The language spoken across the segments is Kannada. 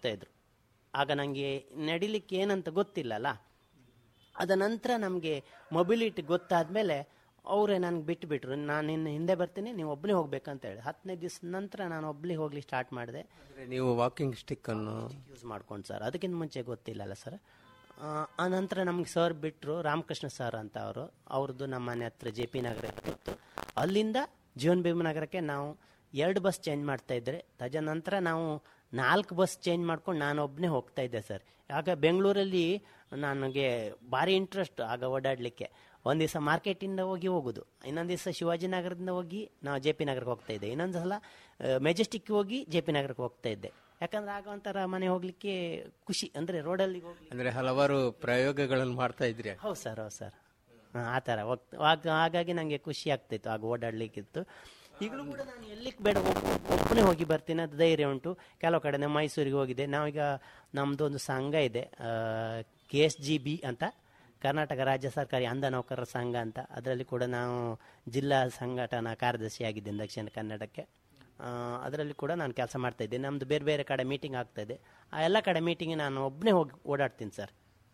ಹೋಗ್ತಾಯಿದ್ರು ಆಗ ನನಗೆ ನಡಿಲಿಕ್ಕೆ ಏನಂತ ಗೊತ್ತಿಲ್ಲಲ್ಲ ಅದ ನಂತರ ನಮಗೆ ಮೊಬಿಲಿಟಿ ಗೊತ್ತಾದಮೇಲೆ ಅವರೇ ನನಗೆ ಬಿಟ್ಟುಬಿಟ್ರು ನಾನು ಇನ್ನು ಹಿಂದೆ ಬರ್ತೀನಿ ನೀವು ಒಬ್ಬನೇ ಹೋಗ್ಬೇಕಂತ ಹೇಳಿ ಹತ್ತನೇ ದಿವಸ ನಂತರ ನಾನು ಒಬ್ಬನೇ ಹೋಗ್ಲಿ ಸ್ಟಾರ್ಟ್ ಮಾಡಿದೆ ಅಂದ್ರೆ ನೀವು ವಾಕಿಂಗ್ ಸ್ಟಿಕ್ ಅನ್ನು ಯೂಸ್ ಮಾಡ್ಕೊಂಡು ಸರ್ ಅದಕ್ಕಿಂತ ಮುಂಚೆ ಗೊತ್ತಿಲ್ಲಲ್ಲ ಸರ್ ಆ ನಂತರ ನಮ್ಗೆ ಸರ್ ಬಿಟ್ಟರು ರಾಮಕೃಷ್ಣ ಸರ್ ಅಂತ ಅವರು ಅವ್ರದ್ದು ನಮ್ಮ ಮನೆ ಹತ್ರ ಜೆ ಪಿ ನಗರ ಇತ್ತು ಅಲ್ಲಿಂದ ಜೀವನ್ ಭೀಮನಗರಕ್ಕೆ ನಾವು ಎರಡು ಬಸ್ ಚೇಂಜ್ ಮಾಡ್ತಾ ಇದ್ರೆ ತದನಂತರ ನಾವು ನಾಲ್ಕು ಬಸ್ ಚೇಂಜ್ ಮಾಡ್ಕೊಂಡು ನಾನು ಒಬ್ಬನೇ ಹೋಗ್ತಾ ಇದ್ದೆ ಸರ್ ಆಗ ಬೆಂಗಳೂರಲ್ಲಿ ನನಗೆ ಭಾರಿ ಇಂಟ್ರೆಸ್ಟ್ ಆಗ ಓಡಾಡಲಿಕ್ಕೆ ಒಂದು ದಿವಸ ಮಾರ್ಕೆಟಿಂದ ಹೋಗಿ ಹೋಗೋದು ಇನ್ನೊಂದು ದಿವಸ ಶಿವಾಜಿನಗರದಿಂದ ಹೋಗಿ ನಾವು ಜೆ ಪಿ ನಗರಕ್ಕೆ ಹೋಗ್ತಾ ಇದ್ದೆ ಇನ್ನೊಂದು ಸಲ ಮೆಜೆಸ್ಟಿಕ್ ಹೋಗಿ ಜೆ ಪಿ ನಗರಕ್ಕೆ ಹೋಗ್ತಾ ಇದ್ದೆ ಯಾಕಂದ್ರೆ ಆಗ ಒಂಥರ ಮನೆ ಹೋಗ್ಲಿಕ್ಕೆ ಖುಷಿ ಅಂದ್ರೆ ರೋಡಲ್ಲಿ ಹೋಗಿ ಅಂದ್ರೆ ಹಲವಾರು ಪ್ರಯೋಗಗಳನ್ನು ಮಾಡ್ತಾ ಇದ್ರಿ ಹೌದು ಸರ್ ಹೌದು ಸರ್ ಆ ಥರ ಹೋಗ್ತ ಆಗ ಹಾಗಾಗಿ ನನಗೆ ಖುಷಿ ಆಗ್ತಿತ್ತು ಆಗ ಓಡಾಡ್ಲಿಕ್ಕಿತ್ತು ಈಗಲೂ ಕೂಡ ನಾನು ಎಲ್ಲಿಗೆ ಬೇಡ ಒಬ್ಬನೇ ಹೋಗಿ ಬರ್ತೀನಿ ಅದು ಧೈರ್ಯ ಉಂಟು ಕೆಲವು ಕಡೆ ನಾನು ಮೈಸೂರಿಗೆ ಹೋಗಿದೆ ನಾವೀಗ ನಮ್ಮದು ಒಂದು ಸಂಘ ಇದೆ ಕೆ ಎಸ್ ಜಿ ಬಿ ಅಂತ ಕರ್ನಾಟಕ ರಾಜ್ಯ ಸರ್ಕಾರಿ ಅಂಧ ನೌಕರರ ಸಂಘ ಅಂತ ಅದರಲ್ಲಿ ಕೂಡ ನಾವು ಜಿಲ್ಲಾ ಸಂಘಟನಾ ಕಾರ್ಯದರ್ಶಿಯಾಗಿದ್ದೇನೆ ದಕ್ಷಿಣ ಕನ್ನಡಕ್ಕೆ ಅದರಲ್ಲಿ ಕೂಡ ನಾನು ಕೆಲಸ ಮಾಡ್ತಾ ಇದ್ದೆ ನಮ್ಮದು ಬೇರೆ ಬೇರೆ ಕಡೆ ಮೀಟಿಂಗ್ ಆಗ್ತಾ ಇದೆ ಆ ಎಲ್ಲ ಕಡೆ ಮೀಟಿಂಗ್ ನಾನು ಒಬ್ಬನೇ ಹೋಗಿ ಓಡಾಡ್ತೀನಿ ಸರ್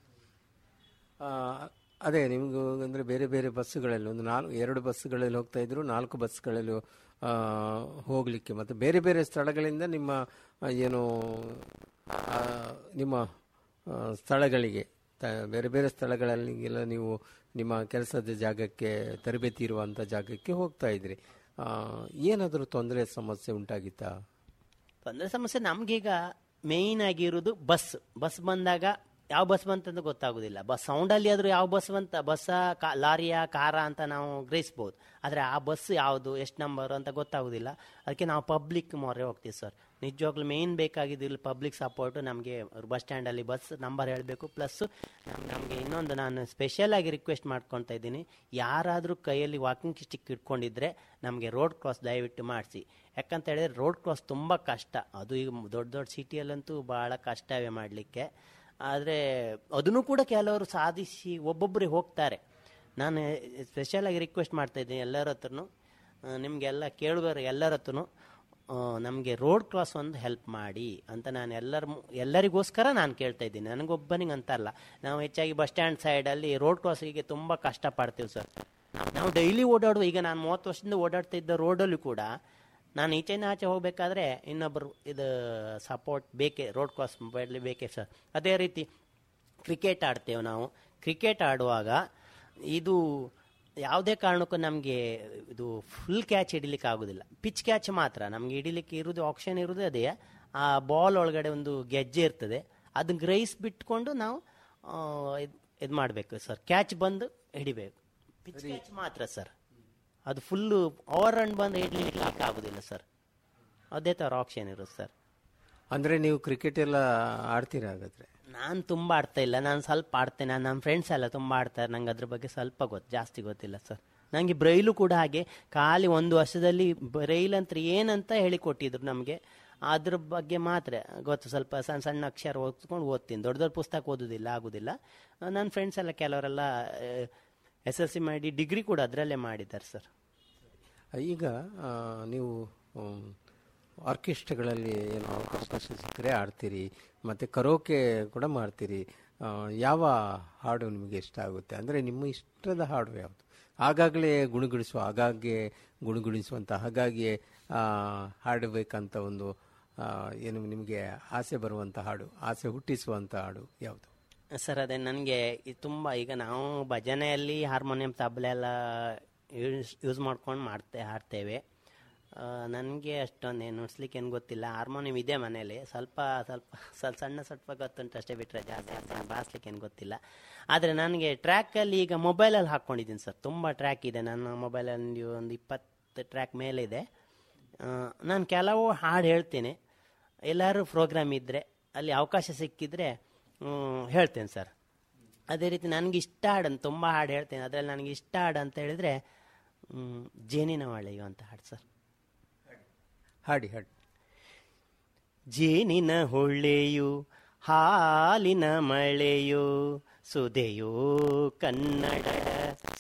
ಆ, ಅದೇ ನಿಮಗೂ ಅಂದ್ರೆ ಬೇರೆ ಬೇರೆ ಬಸ್ಸುಗಳಲ್ಲಿ ಒಂದು ನಾಲ್ಕು ಎರಡು ಬಸ್ಸುಗಳಲ್ಲಿ ಹೋಗ್ತಾ ಇದ್ರು ನಾಲ್ಕು ಬಸ್ಗಳಲ್ಲಿ ಆ, ಹೋಗ್ಲಿಕ್ಕೆ ಮತ್ತೆ ಬೇರೆ ಬೇರೆ ಸ್ಥಳಗಳಿಂದ ನಿಮ್ಮ ಆ, ಏನು ಆ, ನಿಮ್ಮ ಆ, ಸ್ಥಳಗಳಿಗೆ ತ- ಬೇರೆ ಬೇರೆ ಸ್ಥಳಗಳಲ್ಲಿಗೆಲ್ಲ ನೀವು ನಿಮ್ಮ ಕೆಲಸದ ಜಾಗಕ್ಕೆ ತರಬೇತಿ ಇರುವಂಥ ಜಾಗಕ್ಕೆ ಹೋಗ್ತಾ ಇದ್ರಿ ಆ, ಏನಾದರೂ ತೊಂದರೆ ಸಮಸ್ಯೆ ಉಂಟಾಗಿತ್ತಾ ತೊಂದರೆ ಸಮಸ್ಯೆ ನಮ್ಗೀಗ ಮೇಯ್ನ್ ಆಗಿರೋದು ಬಸ್ ಬಸ್ ಬಂದಾಗ ಯಾವ ಬಸ್ ಬಂತಂತ ಗೊತ್ತಾಗೋದಿಲ್ಲ ಬಸ್ ಸೌಂಡಲ್ಲಿ ಆದರೂ ಯಾವ ಬಸ್ ಬಂತ ಬಸ್ಸ ಕಾ ಲಾರಿಯ ಕಾರ ಅಂತ ನಾವು ಗ್ರಹಿಸ್ಬೋದು ಆದರೆ ಆ ಬಸ್ ಯಾವುದು ಎಷ್ಟು ನಂಬರ್ ಅಂತ ಗೊತ್ತಾಗೋದಿಲ್ಲ ಅದಕ್ಕೆ ನಾವು ಪಬ್ಲಿಕ್ ಮೊರೆ ಹೋಗ್ತೀವಿ ಸರ್ ನಿಜವಾಗ್ಲೂ ಮೇಯ್ನ್ ಬೇಕಾಗಿದ್ದು ಇಲ್ಲಿ ಪಬ್ಲಿಕ್ ಸಪೋರ್ಟು ನಮಗೆ ಬಸ್ ಸ್ಟ್ಯಾಂಡಲ್ಲಿ ಬಸ್ ನಂಬರ್ ಹೇಳಬೇಕು ಪ್ಲಸ್ ನಮಗೆ ಇನ್ನೊಂದು ನಾನು ಸ್ಪೆಷಲ್ ಆಗಿ ರಿಕ್ವೆಸ್ಟ್ ಮಾಡ್ಕೊತಾ ಇದ್ದೀನಿ ಯಾರಾದರೂ ಕೈಯಲ್ಲಿ ವಾಕಿಂಗ್ ಸ್ಟಿಕ್ ಇಟ್ಕೊಂಡಿದ್ರೆ ನಮಗೆ ರೋಡ್ ಕ್ರಾಸ್ ದಯವಿಟ್ಟು ಮಾಡಿಸಿ ಯಾಕಂತ ಹೇಳಿದ್ರೆ ರೋಡ್ ಕ್ರಾಸ್ ತುಂಬ ಕಷ್ಟ ಅದು ಈಗ ದೊಡ್ಡ ದೊಡ್ಡ ಸಿಟಿಯಲ್ಲಂತೂ ಭಾಳ ಕಷ್ಟವೇ ಮಾಡಲಿಕ್ಕೆ ಆದರೆ ಅದನ್ನು ಕೂಡ ಕೆಲವರು ಸಾಧಿಸಿ ಒಬ್ಬೊಬ್ಬರೇ ಹೋಗ್ತಾರೆ ನಾನು ಸ್ಪೆಷಲಾಗಿ ರಿಕ್ವೆಸ್ಟ್ ಮಾಡ್ತಾ ಇದ್ದೀನಿ ಎಲ್ಲರ ಹತ್ರನು ನಿಮಗೆಲ್ಲ ಕೇಳುಗರು ಎಲ್ಲರ ಹತ್ರನು ನಮಗೆ ರೋಡ್ ಕ್ರಾಸ್ ಒಂದು ಹೆಲ್ಪ್ ಮಾಡಿ ಅಂತ ನಾನು ಎಲ್ಲರ ಮು- ಎಲ್ಲರಿಗೋಸ್ಕರ ನಾನು ಕೇಳ್ತಾ ಇದ್ದೀನಿ ನನಗೊಬ್ಬನಿಗೆ ಅಂತ ಅಲ್ಲ ನಾವು ಹೆಚ್ಚಾಗಿ ಬಸ್ ಸ್ಟ್ಯಾಂಡ್ ಸೈಡಲ್ಲಿ ರೋಡ್ ಕ್ರಾಸಿಗೆ ತುಂಬ ಕಷ್ಟಪಡ್ತೀವಿ ಸರ್ ನಾವು ಡೈಲಿ ಓಡಾಡುವ ಈಗ ನಾನು ಮೂವತ್ತು ವರ್ಷದಿಂದ ಓಡಾಡ್ತಾ ಇದ್ದ ರೋಡಲ್ಲೂ ಕೂಡ ನಾನು ಈಚೆಯಿಂದ ಆಚೆ ಹೋಗಬೇಕಾದ್ರೆ ಇನ್ನೊಬ್ಬರು ಇದು ಸಪೋರ್ಟ್ ಬೇಕೇ ರೋಡ್ ಕ್ರಾಸ್ ಮಾಡಲಿ ಬೇಕೇ ಸರ್ ಅದೇ ರೀತಿ ಕ್ರಿಕೆಟ್ ಆಡ್ತೇವೆ ನಾವು ಕ್ರಿಕೆಟ್ ಆಡುವಾಗ ಇದು ಯಾವುದೇ ಕಾರಣಕ್ಕೂ ನಮಗೆ ಇದು ಫುಲ್ ಕ್ಯಾಚ್ ಹಿಡಿಲಿಕ್ಕೆ ಆಗೋದಿಲ್ಲ ಪಿಚ್ ಕ್ಯಾಚ್ ಮಾತ್ರ ನಮಗೆ ಹಿಡಿಲಿಕ್ಕೆ ಇರೋದು ಆಪ್ಷನ್ ಇರೋದು ಅದೇ ಆ ಬಾಲ್ ಒಳಗಡೆ ಒಂದು ಗೆಜ್ಜೆ ಇರ್ತದೆ ಅದನ್ನ ಗ್ರಹಿಸಿ ಬಿಟ್ಕೊಂಡು ನಾವು ಇದು ಮಾಡಬೇಕು ಸರ್ ಕ್ಯಾಚ್ ಬಂದು ಹಿಡಿಬೇಕು ಪಿಚ್ ಕ್ಯಾಚ್ ಮಾತ್ರ ಸರ್ ಅದು ಫುಲ್ಲು ಓವರ್ ರನ್ ಬಂದು ಹಿಡ್ಲಿಕ್ಕೆ ಆಗೋದಿಲ್ಲ ಸರ್ ಅದೇ ಥರ ಆಪ್ಷನ್ ಇರುತ್ತೆ ಸರ್ ಅಂದ್ರೆ ನೀವು ಕ್ರಿಕೆಟ್ ಎಲ್ಲ ಆಡ್ತೀರಾ ಹಾಗಾದ್ರೆ ನಾನು ತುಂಬ ಆಡ್ತಾ ಇಲ್ಲ ನಾನು ಸ್ವಲ್ಪ ಆಡ್ತೇನೆ ನನ್ನ ಫ್ರೆಂಡ್ಸ್ ಎಲ್ಲ ತುಂಬ ಆಡ್ತಾರೆ ನಂಗೆ ಅದ್ರ ಬಗ್ಗೆ ಸ್ವಲ್ಪ ಗೊತ್ತು ಜಾಸ್ತಿ ಗೊತ್ತಿಲ್ಲ ಸರ್ ನನಗೆ ಬ್ರೈಲು ಕೂಡ ಹಾಗೆ ಖಾಲಿ ಒಂದು ವರ್ಷದಲ್ಲಿ ಬ್ರೈಲ್ ಅಂತ ಏನಂತ ಹೇಳಿಕೊಟ್ಟಿದ್ರು ನಮಗೆ ಅದ್ರ ಬಗ್ಗೆ ಮಾತ್ರ ಗೊತ್ತು ಸ್ವಲ್ಪ ಸಣ್ಣ ಸಣ್ಣ ಅಕ್ಷರ ಓದ್ಕೊಂಡು ಓದ್ತೀನಿ ದೊಡ್ಡ ದೊಡ್ಡ ಪುಸ್ತಕ ಓದೋದಿಲ್ಲ ಆಗೋದಿಲ್ಲ ನನ್ನ ಫ್ರೆಂಡ್ಸ್ ಎಲ್ಲ ಕೆಲವರೆಲ್ಲ ಎಸ್ ಎಲ್ ಸಿ ಮಾಡಿ ಡಿಗ್ರಿ ಕೂಡ ಅದರಲ್ಲೇ ಮಾಡಿದ್ದಾರೆ ಸರ್ ಈಗ ಆ, ನೀವು ಮ್, ಆರ್ಕೆಸ್ಟ್ರಾಗಳಲ್ಲಿ ಏನು ಅವಕಾಶ ಸಿಕ್ಕರೆ ಆಡ್ತೀರಿ ಮತ್ತು ಕರೋಕೆ ಕೂಡ ಮಾಡ್ತೀರಿ ಆ, ಯಾವ ಹಾಡು ನಿಮಗೆ ಇಷ್ಟ ಆಗುತ್ತೆ ಅಂದರೆ ನಿಮ್ಮ ಇಷ್ಟದ ಹಾಡು ಯಾವುದು ಆಗಾಗಲೇ ಗುಣಗುಣಿಸುವ ಆಗಾಗ್ಗೆ ಗುಣಗುಣಿಸುವಂಥ ಹಾಗಾಗಿ ಆ, ಹಾಡಬೇಕಂತ ಒಂದು ಆ, ಏನು ನಿಮಗೆ ಆಸೆ ಬರುವಂಥ ಹಾಡು ಆಸೆ ಹುಟ್ಟಿಸುವಂಥ ಹಾಡು ಯಾವುದು ಸರ್ ಅದೇ ನನಗೆ ತುಂಬ ಈಗ ನಾವು ಭಜನೆಯಲ್ಲಿ ಹಾರ್ಮೋನಿಯಂ ತಬಲೆ ಎಲ್ಲ ಯೂಸ್ ಯೂಸ್ ಮಾಡ್ಕೊಂಡು ಮಾಡ್ತೇ ಹಾಡ್ತೇವೆ ನನಗೆ ಅಷ್ಟೊಂದು ಏನು ನುಡ್ಸ್ಲಿಕ್ಕೆ ಏನು ಗೊತ್ತಿಲ್ಲ ಹಾರ್ಮೋನಿಯಂ ಇದೆ ಮನೇಲಿ ಸ್ವಲ್ಪ ಸ್ವಲ್ಪ ಸ್ವಲ್ಪ ಸಣ್ಣ ಸ್ವಲ್ಪ ಗೊತ್ತುಂಟು ಅಷ್ಟೇ ಬಿಟ್ಟರೆ ಜಾಸ್ತಿ ಜಾಸ್ತಿ ಬಾರಿಸ್ಲಿಕ್ಕೆ ಏನು ಗೊತ್ತಿಲ್ಲ ಆದರೆ ನನಗೆ ಟ್ರ್ಯಾಕಲ್ಲಿ ಈಗ ಮೊಬೈಲಲ್ಲಿ ಹಾಕ್ಕೊಂಡಿದ್ದೀನಿ ಸರ್ ತುಂಬ ಟ್ರ್ಯಾಕ್ ಇದೆ ನನ್ನ ಮೊಬೈಲಲ್ಲಿ ಒಂದು ಇಪ್ಪತ್ತು ಟ್ರ್ಯಾಕ್ ಮೇಲಿದೆ ನಾನು ಕೆಲವು ಹಾಡು ಹೇಳ್ತೇನೆ ಎಲ್ಲರೂ ಪ್ರೋಗ್ರಾಮ್ ಇದ್ದರೆ ಅಲ್ಲಿ ಅವಕಾಶ ಸಿಕ್ಕಿದ್ರೆ ಹ್ಮ್, ಹೇಳ್ತೇನೆ ಸರ್ ಅದೇ ರೀತಿ ನನಗೆ ಇಷ್ಟ ಹಾಡು ಅಂತ ತುಂಬ ಹಾಡು ಹೇಳ್ತೇನೆ ಅದರಲ್ಲಿ ನನಗೆ ಇಷ್ಟ ಹಾಡು ಅಂತ ಹೇಳಿದರೆ ಹ್ಮ್, ಜೇನಿನ ಮಳೆಯು ಅಂತ ಹಾಡು ಸರ್ ಹಾಡಿ ಹಾಡಿ ಜೇನಿನ ಹೊಳೆಯು ಹಾಲಿನ ಮಳೆಯು ಸುದೆಯೋ ಕನ್ನಡ